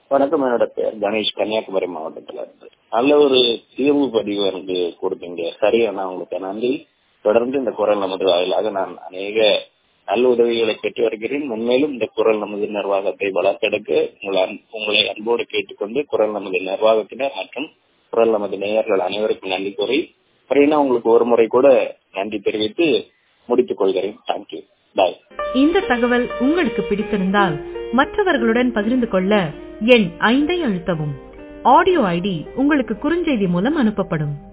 வணக்கம் என்னோட பேர் கணேஷ் கன்னியாகுமரி மாவட்டத்துல இருந்து நல்ல ஒரு தீர்வு பதிவு எனக்கு கொடுத்தீங்க சரியான உங்களுக்கு நன்றி தொடர்ந்து இந்த குரல் நமது வாயிலாக நான் அநேக நல்ல உதவிகளை பெற்று வருகிறேன் முன்மேலும் இந்த குரல் நமது நிர்வாகத்தை வளர்த்தெடுக்க உங்களை உங்களை அன்போடு கேட்டுக்கொண்டு குரல் நமது நிர்வாகத்தினர் மற்றும் குரல் நமது நேயர்கள் அனைவருக்கும் நன்றி கூறி அப்படின்னா உங்களுக்கு ஒரு முறை கூட நன்றி தெரிவித்து முடித்துக் கொள்கிறேன் தேங்க்யூ பாய் இந்த தகவல் உங்களுக்கு பிடித்திருந்தால் மற்றவர்களுடன் பகிர்ந்து கொள்ள எண் ஐந்தை அழுத்தவும் ஆடியோ ஐடி உங்களுக்கு குறுஞ்செய்தி மூலம் அனுப்பப்படும்